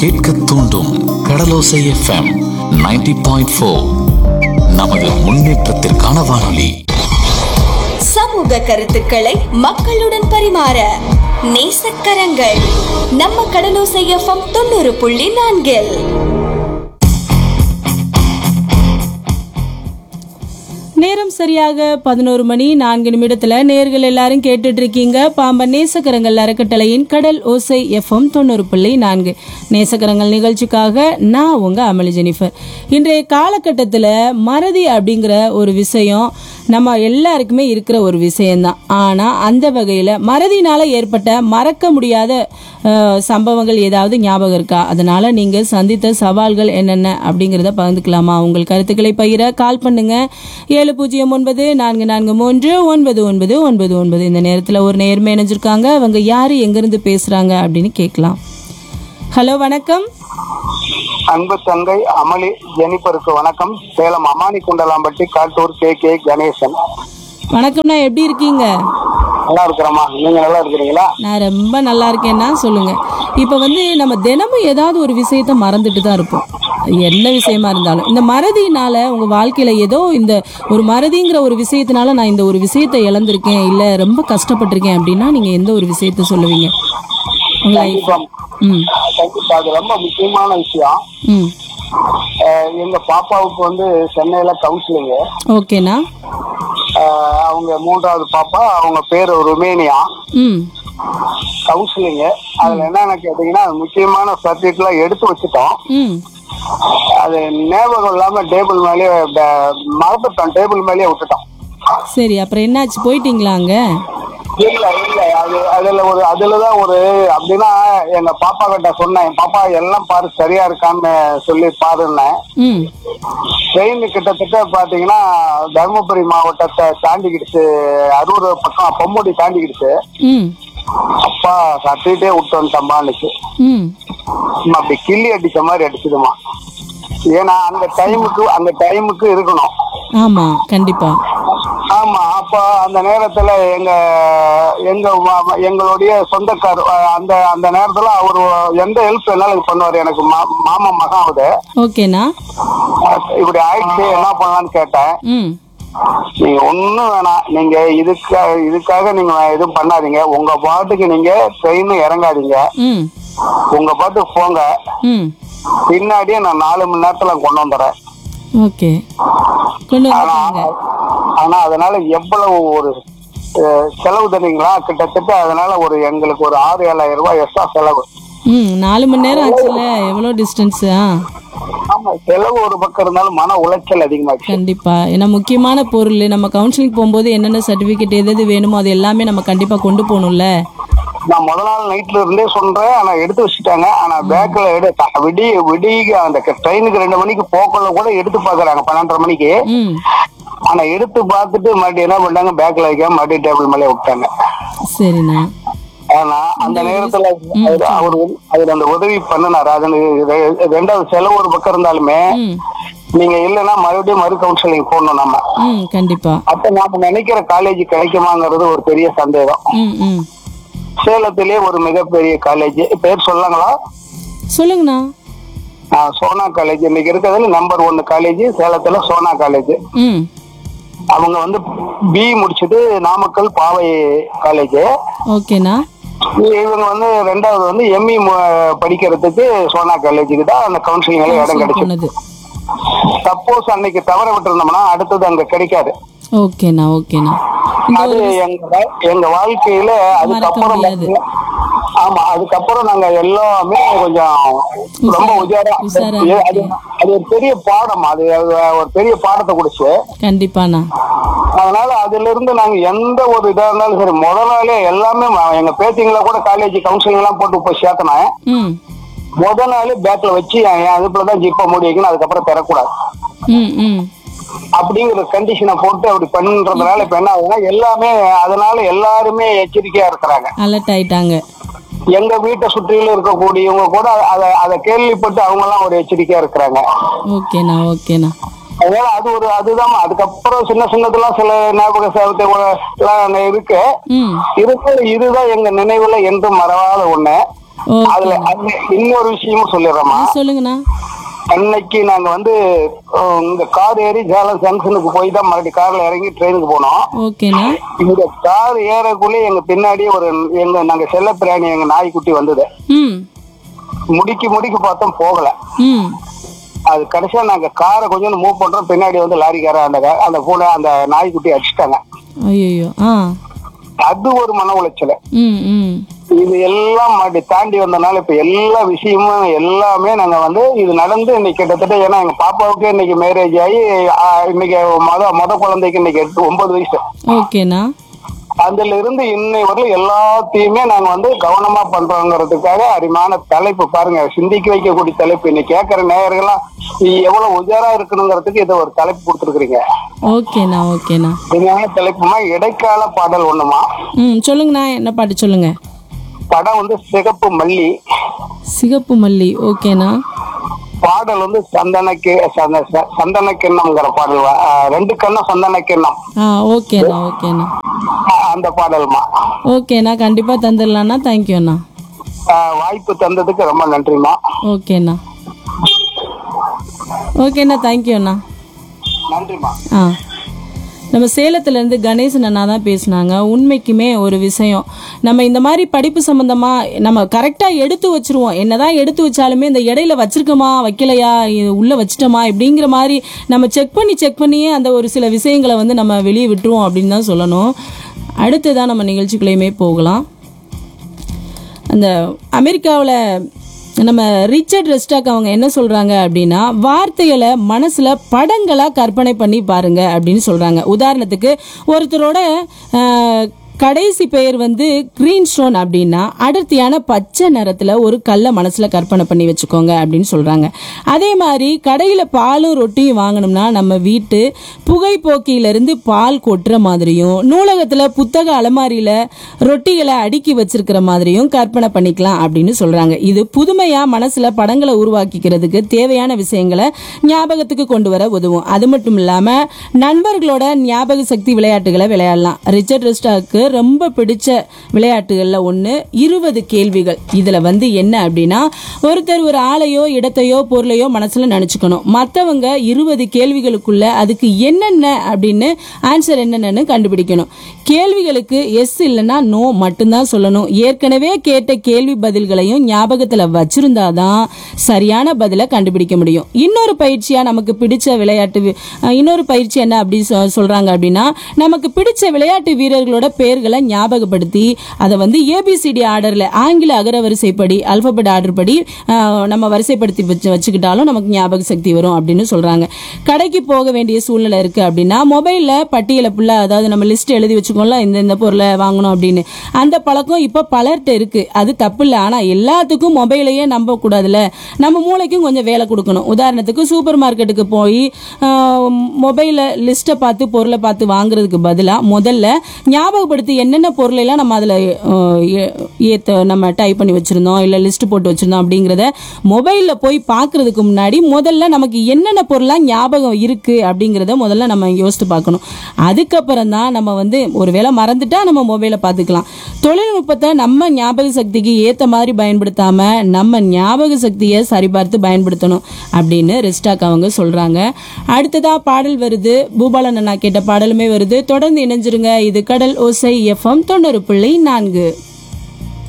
கேட்க தூண்டும் கடலோசை FM 90.4 point நமது முன்னேற்றத்திற்கான வானொலி சமூக கருத்துக்களை மக்களுடன் பரிமாற நேசக்கரங்கள் நம்ம கடலோசை எஃப்எம் தொண்ணூறு புள்ளி நான்கில் நேரம் சரியாக பதினோரு மணி நான்கு நிமிடத்துல நேர்கள் எல்லாரும் கேட்டுட்டு இருக்கீங்க பாம்பன் நேசக்கரங்கள் அறக்கட்டளையின் கடல் ஓசை எஃப்எம் தொண்ணூறு புள்ளி நான்கு நேசக்கரங்கள் நிகழ்ச்சிக்காக நான் உங்க அமளி ஜெனிஃபர் இன்றைய காலகட்டத்தில் மறதி அப்படிங்கிற ஒரு விஷயம் நம்ம எல்லாருக்குமே இருக்கிற ஒரு விஷயம்தான் ஆனால் அந்த வகையில் மறதினால ஏற்பட்ட மறக்க முடியாத அஹ், சம்பவங்கள் ஏதாவது ஞாபகம் இருக்கா அதனால நீங்கள் சந்தித்த சவால்கள் என்னென்ன அப்படிங்கிறத பகிர்ந்துக்கலாமா உங்கள் கருத்துக்களை பகிர கால் பண்ணுங்க ஏழு பூஜ்ஜியம் ஒன்பது நான்கு நான்கு மூன்று ஒன்பது ஒன்பது ஒன்பது ஒன்பது இந்த நேரத்தில் ஒரு நேர்மை இணைஞ்சிருக்காங்க அவங்க யார் எங்கேருந்து பேசுகிறாங்க அப்படின்னு கேட்கலாம் ஹலோ வணக்கம் அன்பு தங்கை அமளி ஜெனிபருக்கு வணக்கம் சேலம் அமானி குண்டலாம்பட்டி காட்டூர் கே கே கணேசன் வணக்கம்ண்ணா எப்படி இருக்கீங்க நல்லா இருக்கிறோமா நீங்க நல்லா இருக்கிறீங்களா நான் ரொம்ப நல்லா இருக்கேன்னா சொல்லுங்க இப்போ வந்து நம்ம தினமும் ஏதாவது ஒரு விஷயத்த மறந்துட்டு தான் இருப்போம் என்ன விஷயமா இருந்தாலும் இந்த மறதினால உங்க வாழ்க்கையில ஏதோ இந்த ஒரு மறதிங்கிற ஒரு விஷயத்தினால நான் இந்த ஒரு விஷயத்தை இழந்திருக்கேன் இல்ல ரொம்ப கஷ்டப்பட்டிருக்கேன் அப்படின்னா நீங்க எந்த ஒரு விஷயத்த சொல்லுவீங்க உங்க life- கண்டிப்பா ம் கண்டிப்பா அது ரொம்ப முக்கியமான விஷயம் ம் அஹ் எங்க பாப்பாவுக்கு வந்து சென்னையில கவுன்சிலிங்கு ஓகேண்ணா அவங்க மூன்றாவது பாப்பா அவங்க பேரு ருமேனியா ம் கவுன்சிலிங்கு அதுல என்னன்னு கேட்டீங்கன்னா அது முக்கியமான சப்ஜெக்ட் எல்லாம் எடுத்து வச்சுட்டோம் ம் அது ஞாபகம் இல்லாம டேபிள் மேலேயே ப- மறந்துட்டோம் டேபிள் மேலேயே விட்டுட்டோம் சரி அப்புறம் என்னாச்சு போயிட்டீங்களா அங்க இல்ல இல்ல அது அதுல ஒரு அதுலதான் ஒரு அப்படின்னா எங்க பாப்பா கிட்ட சொன்னேன் பாப்பா எல்லாம் பாரு சரியா இருக்கான்னு சொல்லி பாருன்னேன் ம் ட்ரெயின் கிட்டத்தட்ட பாத்தீங்கன்னா தருமபுரி மாவட்டத்தை தாண்டிக்கிடுச்சு அரூர் பக்கம் பொம்முடி தாண்டிக்கிடுச்சு ம் அப்பா கட்டிட்டே விட்டு வந்துட்டம்மான்னுச்சு ம் சும்மா அப்படி கிள்ளி அடிச்ச மாதிரி அடிச்சுதுமா ஏன்னா அந்த டைமுக்கு அந்த டைமுக்கு இருக்கணும் ஆமா கண்டிப்பா ஆமா அப்ப அந்த நேரத்துல எங்க எங்க ம- எங்களுடைய சொந்தக்கார் அஹ், அந்த அந்த நேரத்துல அவர் எந்த ஹெல்ப் வேணாலும் பண்ணுவாரு எனக்கு மா- மாமா மகாவது ஓகேண்ணா இப்படி ஆயிடுச்சு என்ன பண்ணலாம்னு கேட்டேன் ம் நீங்க ஒண்ணும் வேணாம் நீங்க இதுக்காக இதுக்காக நீங்க எதுவும் பண்ணாதீங்க உங்க பாட்டுக்கு நீங்க ட்ரெயின் இறங்காதீங்க ம் உங்க பாட்டுக்கு போங்க ம் பின்னாடியே நான் நாலு மணி நேரத்துல கொண்டு வந்துடுறேன் ஓகே கொண்டு ஆனா வந்துட்டாங்க ஆனா அதனால எவ்வளவு ஒரு அஹ், செலவு தரீங்களா கிட்டத்தட்ட அதனால ஒரு எங்களுக்கு ஒரு ஆறு ஏழாயிரம் ரூபாய் எக்ஸ்ட்ரா செலவு ம் நாலு மணி நேரம் ஆச்சுல்ல எவ்வளோ டிஸ்டன்ஸு ஆ ஆமா செலவு ஒரு பக்கம் இருந்தாலும் மன உளைச்சல் அதிகமாச்சு கண்டிப்பா ஏன்னா முக்கியமான பொருள் நம்ம கவுன்சிலிங் போகும்போது என்னென்ன சர்டிஃபிகேட் எது எது வேணுமோ அது எல்லாமே நம்ம கண்டிப்பா கொண்டு போகணும்ல நான் முத நாள் நைட்ல இருந்தே சொல்றேன் ஆனா எடுத்து வச்சுட்டாங்க ஆனா பேக்ல எடு விடிய விடிய அந்த ட்ரெயினுக்கு ரெண்டு மணிக்கு போக்குள்ள கூட எடுத்து பாக்குறாங்க பன்னெண்டரை மணிக்கு ம் ஆனா எடுத்து பார்த்துட்டு மறுபடியும் என்ன பண்ணாங்க பேக்ல வைக்காம மறுபடியும் டேபிள் மேலே விட்டாங்க சரிண்ணா ஆனா அந்த நேரத்துல அவரு- அவரு வந்து- அதுல அந்த உதவி பண்ணினாரு அது ரெ- ரெண்டாவது செலவு ஒரு பக்கம் இருந்தாலுமே ம் நீங்க இல்லைன்னா மறுபடியும் மறு கவுன்சிலிங் போடணும் நம்ம ம் கண்டிப்பா அப்ப நாம நினைக்கிற காலேஜ் கிடைக்குமாங்கிறது ஒரு பெரிய சந்தேகம் ம் ம் சேலத்திலே ஒரு மிகப்பெரிய காலேஜ் பேர் சொல்லாங்களா சொல்லுங்கண்ணா ஆஹ் சோனா காலேஜ் இன்னைக்கு இருக்கிறதுல நம்பர் ஒன்னு காலேஜ் சேலத்துல சோனா காலேஜ் ம் அவங்க வந்து பி முடிச்சது நாமக்கல் பாவை காலேஜ் ஓகேண்ணா இவங்க வந்து ரெண்டாவது வந்து எம்இ படிக்கிறதுக்கு சோனா காலேஜுக்கு தான் அந்த கவுன்சிலிங்ல இடம் கிடைச்சது போனது சப்போஸ் அன்னைக்கு தவற விட்டுருந்தோம்னா அடுத்தது அங்க கிடைக்காது ஓகேண்ணா ஓகேண்ணா இந்த அது ஒரு எங்க வா- எங்க வாழ்க்கையில அதுக்கப்புறம் முடியாது. ஆமா அதுக்கப்புறம் நாங்க எல்லாமே கொஞ்சம் ரொம்ப உஜாரா உஷாரா அது அது ஒரு பெரிய பாடம் அது அது ஒரு பெரிய பாடத்தை கொடுச்சு கண்டிப்பாண்ணா அதனால அதுல இருந்து நாங்க எந்த ஒரு இதா இருந்தாலும் சரி முத நாளே எல்லாமே ம- எங்க பேத்திங்களை கூட காலேஜ் கவுன்சிலிங் எல்லாம் போட்டு போய் சேர்த்தனேன் ம் முத நாள் பேக்ல வச்சு என் என் அதுக்குள்ள தான் ஜிப்பை மூடி வைக்கணும் அதுக்கப்புறம் பெறக்கூடாது ம் ம் அப்படிங்கிற கண்டிஷனை போட்டு அப்படி பண்றதுனால இப்ப என்ன ஆகுதுன்னா எல்லாமே அதனால எல்லாருமே எச்சரிக்கையா இருக்கிறாங்க அலர்ட் ஆயிட்டாங்க எங்க வீட்டை சுற்றிலும் இருக்கக்கூடியவங்க கூட அதை அதை கேள்விப்பட்டு அவங்க எல்லாம் ஒரு எச்சரிக்கையா இருக்கிறாங்க ஓகேண்ணா ஓகேண்ணா அதனால அது ஒரு அதுதான் அதுக்கப்புறம் சின்ன சின்னதெல்லாம் சில ஞாபக சேவத்தை எல்லாம் இருக்கு ம் இருக்கு இதுதான் எங்க நினைவுல என்றும் மறவாத ஒண்ணு ஓகே அதுல அதுல இன்னொரு விஷயமும் சொல்லிடுறேம்மா சொல்லுங்கண்ணா அன்னைக்கு நாங்க வந்து அஹ், இந்த கார் ஏறி சேலம் ஜங்ஷனுக்கு போய் தான் மறுபடியும் கார்ல இறங்கி ட்ரெயினுக்கு போனோம் ஓகேண்ணா இந்த கார் ஏறக்குள்ளே எங்க பின்னாடி ஒரு எங்க நாங்க செல்ல பிராணி எங்க நாய்க்குட்டி வந்தது ம் முடிக்கி முடிக்கி பார்த்தோம் போகல ம் அது கடைசியா நாங்க காரை கொஞ்சம் மூவ் பண்றோம் பின்னாடி வந்து லாரிக்கார அந்த கா- அந்த பூனை அந்த நாய்க்குட்டி அடிச்சிட்டாங்க ஐயோ ஆ அது ஒரு மன உளைச்சல் ம் ம் இது எல்லாம் அப்படி தாண்டி வந்தனால இப்ப எல்லா விஷயமும் எல்லாமே நாங்க வந்து இது நடந்து இன்னைக்கு கிட்டத்தட்ட ஏன்னா எங்க பாப்பாவுக்கு இன்னைக்கு மேரேஜ் ஆகி ஆ, இன்னைக்கு மொத மொத குழந்தைக்கு இன்னைக்கு எட்டு ஒன்பது வயசு ஓகேண்ணா அதுல இருந்து இன்னை வரலும் எல்லாத்தையுமே நாங்க வந்து கவனமா பண்றோங்கிறதுக்காக அருமையான தலைப்பு பாருங்க சிந்திக்க வைக்கக்கூடிய தலைப்பு இன்னைக்கு கேட்கிற நேயர்கள்லாம் நீ எவ்வளவு உஜாரா இருக்கணுங்கிறதுக்கு இதை ஒரு தலைப்பு கொடுத்துருக்கீங்க ஓகேண்ணா ஓகேண்ணா அருமையான தலைப்புமா இடைக்கால பாடல் ஒண்ணுமா ம் சொல்லுங்கண்ணா என்ன பாட்டு சொல்லுங்க படம் வந்து சிகப்பு மல்லி சிகப்பு மல்லி ஓகேண்ணா பாடல் வந்து சந்தன கி- சந்த- ச- சந்தன கிண்ணம்ங்கிற பாடல் வ- ஆ, ரெண்டு கண்ணும் சந்தன கிண்ணம் ஆ ஓகேண்ணா ஓகேண்ணா ஆ, அந்த பாடல்மா ஓகேண்ணா கண்டிப்பாக தந்துடலாண்ணா தேங்க்யூண்ணா ஆ, வாய்ப்பு தந்ததுக்கு ரொம்ப நன்றிம்மா ஓகேண்ணா ஓகேண்ணா தேங்க்யூண்ணா நன்றிம்மா ஆ நம்ம சேலத்துலேருந்து கணேசன் அண்ணா தான் பேசுனாங்க உண்மைக்குமே ஒரு விஷயம் நம்ம இந்த மாதிரி படிப்பு சம்மந்தமாக நம்ம கரெக்டாக எடுத்து வச்சிருவோம் என்னதான் எடுத்து வச்சாலுமே இந்த இடையில வச்சிருக்கோமா வைக்கலையா இது உள்ளே வச்சிட்டோமா இப்படிங்கிற மாதிரி நம்ம செக் பண்ணி செக் பண்ணியே அந்த ஒரு சில விஷயங்களை வந்து நம்ம வெளியே விட்டுருவோம் அப்படின்னு தான் சொல்லணும் அடுத்ததான் நம்ம நிகழ்ச்சிக்குள்ளேயுமே போகலாம் அந்த அமெரிக்காவில் நம்ம ரிச்சர்ட் ரெஸ்டாக் அவங்க என்ன சொல்றாங்க அப்படின்னா வார்த்தைகளை மனசுல படங்களா கற்பனை பண்ணி பாருங்க அப்படின்னு சொல்றாங்க உதாரணத்துக்கு ஒருத்தரோட ஆஹ், கடைசி பெயர் வந்து கிரீன் ஸ்டோன் அப்படின்னா அடர்த்தியான பச்சை நிறத்துல ஒரு கல்லை மனசுல கற்பனை பண்ணி வச்சுக்கோங்க அப்படின்னு சொல்றாங்க அதே மாதிரி கடையில பாலும் ரொட்டியும் வாங்கணும்னா நம்ம வீட்டு புகைப்போக்கியிலிருந்து பால் கொட்டுற மாதிரியும் நூலகத்துல புத்தக அலமாரியில ரொட்டிகளை அடுக்கி வச்சிருக்கிற மாதிரியும் கற்பனை பண்ணிக்கலாம் அப்படின்னு சொல்றாங்க இது புதுமையா மனசுல படங்களை உருவாக்கிக்கிறதுக்கு தேவையான விஷயங்களை ஞாபகத்துக்கு கொண்டு வர உதவும் அது மட்டும் இல்லாம நண்பர்களோட ஞாபக சக்தி விளையாட்டுகளை விளையாடலாம் ரிச்சர்ட் ரெஸ்டாக்கு ரொம்ப பிடிச்ச விளையாட்டுகள்ல ஒண்ணு இருபது கேள்விகள் இதுல வந்து என்ன அப்படின்னா ஒருத்தர் ஒரு ஆளையோ இடத்தையோ பொருளையோ மனசுல நினைச்சுக்கணும் மத்தவங்க இருபது கேள்விகளுக்குள்ள அதுக்கு என்னென்ன அப்படின்னு ஆன்சர் என்னென்னு கண்டுபிடிக்கணும் கேள்விகளுக்கு எஸ் இல்லைன்னா நோ மட்டும்தான் சொல்லணும் ஏற்கனவே கேட்ட கேள்வி பதில்களையும் ஞாபகத்துல வச்சிருந்தாதான் சரியான பதிலை கண்டுபிடிக்க முடியும் இன்னொரு பயிற்சியா நமக்கு பிடிச்ச விளையாட்டு வி- அஹ் இன்னொரு பயிற்சி என்ன அப்படி சொ- சொல்றாங்க அப்படின்னா நமக்கு பிடிச்ச விளையாட்டு வீரர்களோட பெயர்களை ஞாபகப்படுத்தி அதை வந்து ஏபிசிடி ஆர்டர்ல ஆங்கில அகரவரிசைப்படி அல்பபெட் ஆர்டர் படி அஹ், நம்ம வரிசைப்படுத்தி வச்சு வச்சுக்கிட்டாலும் நமக்கு ஞாபக சக்தி வரும் அப்படின்னு சொல்றாங்க கடைக்கு போக வேண்டிய சூழ்நிலை இருக்கு அப்படின்னா மொபைல்ல பட்டியலை ஃபுல்லா அதாவது நம்ம லிஸ்ட் எழுதி வச்சுக்கோம்ல இந்த இந்த பொருளை வாங்கணும் அப்படின்னு அந்த பழக்கம் இப்ப பலர்கிட்ட இருக்கு அது தப்பு இல்லை ஆனா எல்லாத்துக்கும் மொபைலையே நம்ப கூடாதுல நம்ம மூளைக்கும் கொஞ்சம் வேலை கொடுக்கணும் உதாரணத்துக்கு சூப்பர் மார்க்கெட்டுக்கு போய் மொபைல லிஸ்ட்டை பார்த்து பொருளை பார்த்து வாங்குறதுக்கு பதிலா முதல்ல ஞாபகப்படுத்தி என்னென்ன பொருளை எல்லாம் நம்ம அதுல அஹ், ஏ- ஏத்த நம்ம டைப் பண்ணி வச்சிருந்தோம் இல்ல லிஸ்ட் போட்டு வச்சிருந்தோம் அப்படிங்கறத மொபைல்ல போய் பார்க்கிறதுக்கு முன்னாடி முதல்ல நமக்கு என்னென்ன பொருள்லாம் ஞாபகம் இருக்கு அப்படிங்கறத முதல்ல நம்ம யோசித்து பார்க்கணும் அதுக்கப்புறம் தான் நம்ம வந்து ஒருவேளை மறந்துட்டா நம்ம மொபைலை பார்த்துக்கலாம் தொழில்நுட்பத்தை நம்ம ஞாபக சக்திக்கு ஏத்த மாதிரி பயன்படுத்தாம நம்ம ஞாபக சக்தியை சரிபார்த்து பயன்படுத்தணும் அப்படின்னு ரெஸ்டாக் அவங்க சொல்றாங்க அடுத்ததா பாடல் வருது பூபாலன் அண்ணா கேட்ட பாடலுமே வருது தொடர்ந்து இணைஞ்சிருங்க இது கடல் ஓசை எஃப்எம் தொண்ணூறு புள்ளி நான்கு